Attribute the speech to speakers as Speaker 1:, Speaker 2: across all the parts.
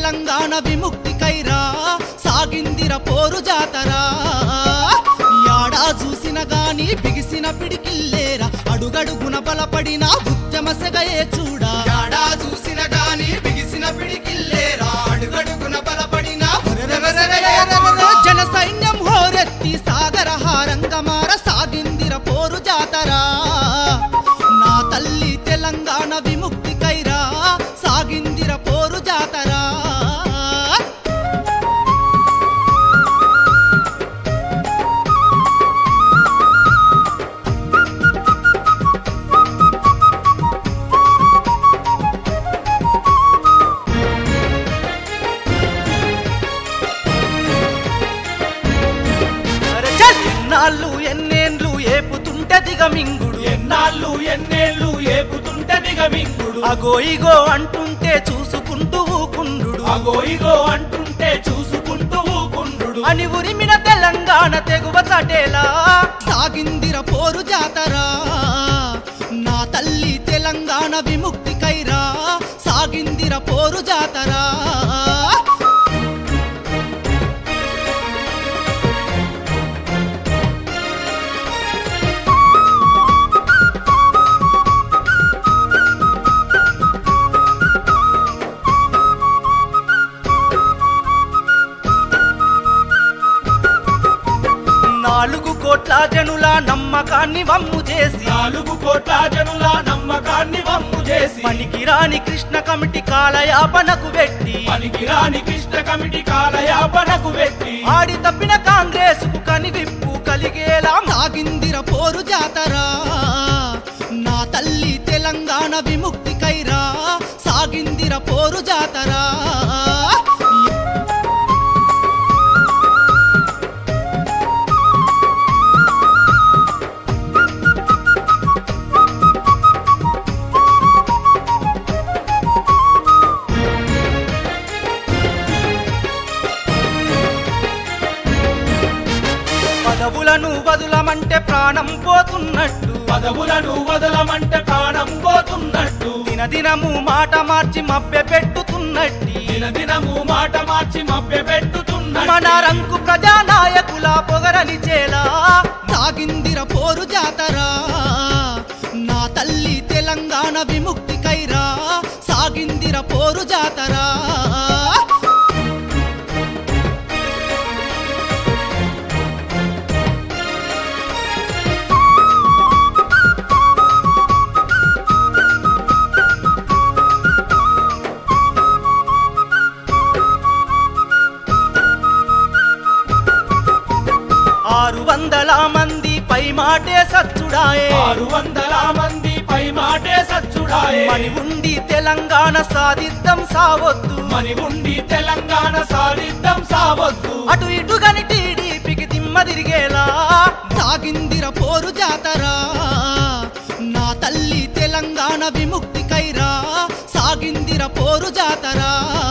Speaker 1: తెలంగాణ విముక్తికైరా సాగిందిర పోరు జాతరా యాడా చూసిన గాని బిగిసిన పిడికిల్లేరా అడుగడుగున బలపడిన ఉద్యమ సెగయే చూడా యాడా చూసిన గాని బిగిసిన పిడికిల్లేరా అడుగడుగున బలపడిన జన సైన్యం హోరెత్తి సాగర హారంగమార సాగిందిర పోరు జాతరా నా తల్లి తెలంగాణ విముక్తికైరా సాగిందిర పోరు జాతరా అరె చల్! ఎన్నాళ్ళు ఎన్నేండ్లు ఏపుతుంటే దిగమింగుడు
Speaker 2: ఎన్నాళ్ళు ఎన్నేళ్ళు ఏపుతుంటే దిగమింగుడు
Speaker 1: అగో ఇగో అంటుంటే చూసుకుంటూ ఊకుండు
Speaker 2: అగో ఇగో అంటుంటే చూసుకుంటూ ఊకుండ్రుడు
Speaker 1: అని ఉరిమిన తెలంగాణ తెగువ చటేలా సాగిందిర పోరు జాతరా నా తల్లి తెలంగాణ విముక్తికైరా సాగిందిర పోరు జాతరా నాలుగు కోట్ల జనుల నమ్మకాన్ని వమ్ము చేసి
Speaker 2: నాలుగు కోట్ల జనుల నమ్మకాన్ని వమ్ము చేసి
Speaker 1: పనికిరాని కృష్ణ కమిటీ కాలయాపనకు పెట్టి
Speaker 2: పనికిరాని కృష్ణ కమిటీ కాలయాపనకు పెట్టి
Speaker 1: ఆడి తప్పిన కాంగ్రెస్ కు కనివిప్పు కలిగేలా సాగిందిర పోరు జాతరా నా తల్లి తెలంగాణ విముక్తికైరా సాగిందిర పోరు జాతరా పదవులను వదులమంటే ప్రాణం పోతున్నట్టు
Speaker 2: పదవులను వదలమంటే ప్రాణం పోతున్నట్టు
Speaker 1: దినదినము మాట మార్చి మభ్య పెట్టుతున్నట్టి
Speaker 2: దినదినము మాట మార్చి మభ్య పెట్టుతున్నట్టు
Speaker 1: మన రంకు ప్రజానాయకుల పొగరలిచేలా సాగిందిర పోరు జాతరా నా తల్లి తెలంగాణ విముక్తికైరా సాగిందిర పోరు జాతరా ఆరు వందల మంది పై మాటే సచ్చుడాయే
Speaker 2: ఆరు వందల మంది పై మాటే సచ్చుడాయే
Speaker 1: మని ఉండి తెలంగాణ సాధిద్దాం సావొద్దు
Speaker 2: మని ఉండి తెలంగాణ సాధిద్దాం సావద్దు
Speaker 1: అటు ఇటు గని టీడీపీకి దిమ్మ తిరిగేలా సాగిందిర పోరు జాతరా నా తల్లి తెలంగాణ విముక్తికైరా సాగిందిర పోరు జాతరా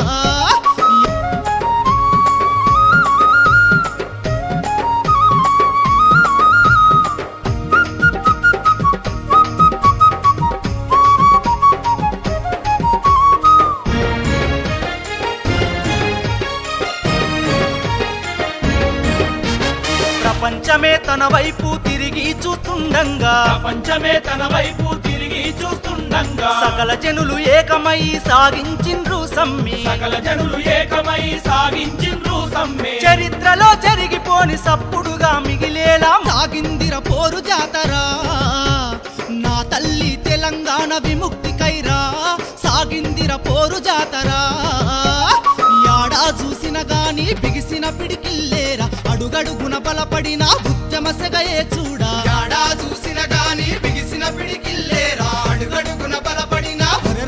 Speaker 1: ప్రపంచమే తన వైపు తిరిగి చూస్తుండగా
Speaker 2: ప్రపంచమే తన వైపు తిరిగి చూస్తుండగా
Speaker 1: సకల జనులు ఏకమై సాగించిండ్రు సమ్మి
Speaker 2: సకల జనులు ఏకమై సాగించిండ్రు సమ్మె
Speaker 1: చరిత్రలో జరిగిపోని సప్పుడుగా మిగిలేలా సాగిందిర పోరు జాతరా నా తల్లి తెలంగాణ విముక్తికైరా సాగిందిర పోరు జాతరా యాడా చూసిన గాని బిగిసిన పిడికిల్లేరా అడుగడుగున బలపడిన ఉద్యమ సెగయే చూడా యాడా చూసిన గాని బిగిసిన పిడికిల్లేరా అడుగడుగున బలపడిన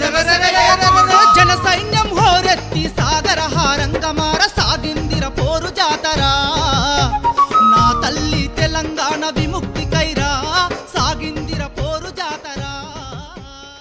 Speaker 1: జన సైన్యం హోరెత్తి సాగర హారంగమార సాగిందిర పోరు జాతరా నా తల్లి తెలంగాణ విముక్తి